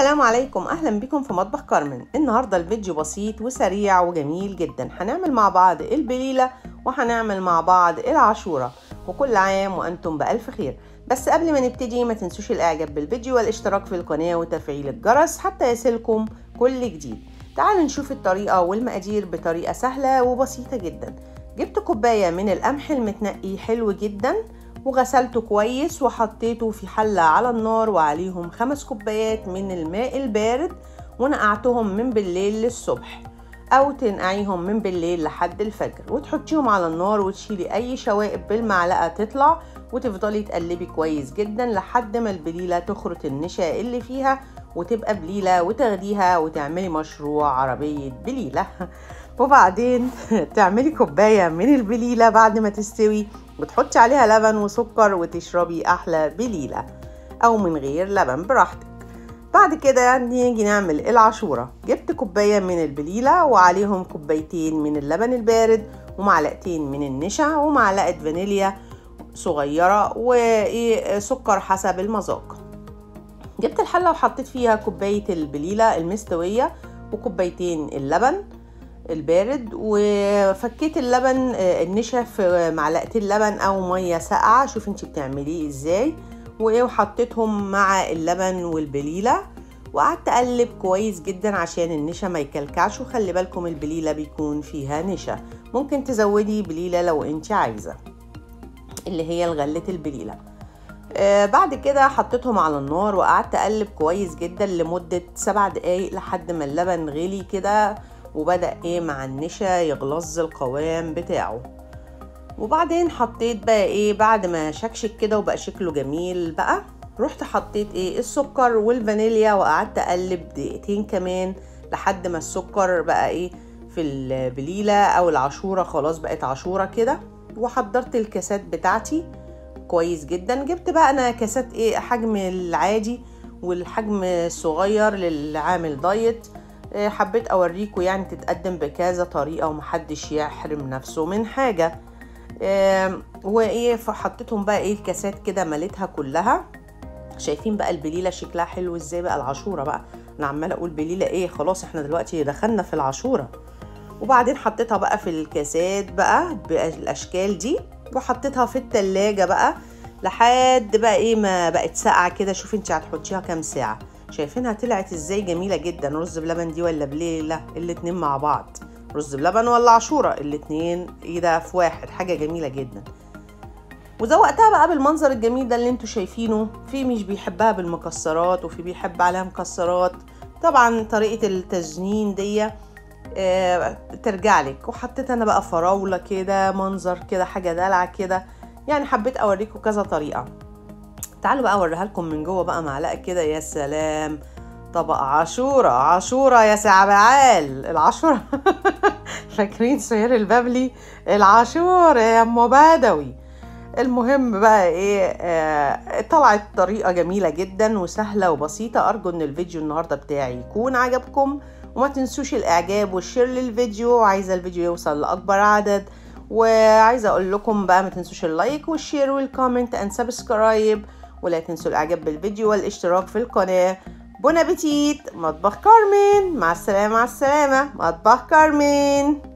السلام عليكم اهلا بكم في مطبخ كارمن النهارده الفيديو بسيط وسريع وجميل جدا هنعمل مع بعض البليله وهنعمل مع بعض العاشوره وكل عام وانتم بالف خير بس قبل ما نبتدي ما تنسوش الاعجاب بالفيديو والاشتراك في القناه وتفعيل الجرس حتى يصلكم كل جديد تعالوا نشوف الطريقه والمقادير بطريقه سهله وبسيطه جدا جبت كوبايه من القمح المتنقي حلو جدا وغسلته كويس وحطيته في حلة على النار وعليهم خمس كوبايات من الماء البارد ونقعتهم من بالليل للصبح أو تنقعيهم من بالليل لحد الفجر وتحطيهم على النار وتشيلي أي شوائب بالمعلقة تطلع وتفضلي تقلبي كويس جدا لحد ما البليلة تخرط النشا اللي فيها وتبقى بليلة وتاخديها وتعملي مشروع عربية بليلة وبعدين تعملي كوباية من البليلة بعد ما تستوي وتحطي عليها لبن وسكر وتشربي أحلى بليلة أو من غير لبن براحتك بعد كده نيجي نعمل العاشورة جبت كوباية من البليلة وعليهم كوبايتين من اللبن البارد ومعلقتين من النشا ومعلقة فانيليا صغيرة وسكر حسب المذاق جبت الحلة وحطيت فيها كوباية البليلة المستوية وكوبايتين اللبن البارد وفكيت اللبن النشا في معلقتين لبن او ميه ساقعه شوفي انت بتعمليه ازاي وحطيتهم مع اللبن والبليله وقعدت اقلب كويس جدا عشان النشا ما يكلكعش وخلي بالكم البليله بيكون فيها نشا ممكن تزودي بليله لو انت عايزه اللي هي الغله البليله آه بعد كده حطيتهم على النار وقعدت اقلب كويس جدا لمده سبع دقايق لحد ما اللبن غلي كده وبدأ ايه مع النشا يغلظ القوام بتاعه وبعدين حطيت بقى ايه بعد ما شكشك كده وبقى شكله جميل بقى رحت حطيت ايه السكر والفانيليا وقعدت اقلب دقيقتين كمان لحد ما السكر بقى ايه في البليلة او العاشورة خلاص بقت عاشورة كده وحضرت الكاسات بتاعتي كويس جدا جبت بقى انا كاسات ايه حجم العادي والحجم الصغير للي عامل دايت حبيت اوريكم يعني تتقدم بكذا طريقه ومحدش يحرم نفسه من حاجه وايه فحطيتهم بقى ايه الكاسات كده مليتها كلها شايفين بقى البليله شكلها حلو ازاي بقى العاشوره بقى انا عماله اقول بليله ايه خلاص احنا دلوقتي دخلنا في العاشوره وبعدين حطيتها بقى في الكاسات بقى بالاشكال دي وحطيتها في التلاجة بقى لحد بقى ايه ما بقت ساقعه كده شوفي انت هتحطيها كام ساعه شايفينها طلعت ازاي جميلة جدا رز بلبن دي ولا بليلة الاتنين مع بعض رز بلبن ولا عاشورة الاتنين ايه ده في واحد حاجة جميلة جدا وزوقتها بقى بالمنظر الجميل ده اللي انتوا شايفينه في مش بيحبها بالمكسرات وفي بيحب عليها مكسرات طبعا طريقة التزيين دي اه ترجع لك وحطيت انا بقى فراولة كده منظر كده حاجة دلع كده يعني حبيت اوريكم كذا طريقة تعالوا بقى اوريها لكم من جوه بقى معلقه كده يا سلام طبق عاشوره عاشوره يا سعبعال العاشوره فاكرين سهير البابلي العاشور يا ام بدوي المهم بقى ايه آه طلعت طريقه جميله جدا وسهله وبسيطه ارجو ان الفيديو النهارده بتاعي يكون عجبكم وما تنسوش الاعجاب والشير للفيديو عايزه الفيديو يوصل لاكبر عدد وعايزه اقول لكم بقى ما تنسوش اللايك والشير والكومنت اند سبسكرايب ولا تنسوا الاعجاب بالفيديو والاشتراك في القناه بون ابيتيت مطبخ كارمن مع السلامه مع السلامه مطبخ كارمن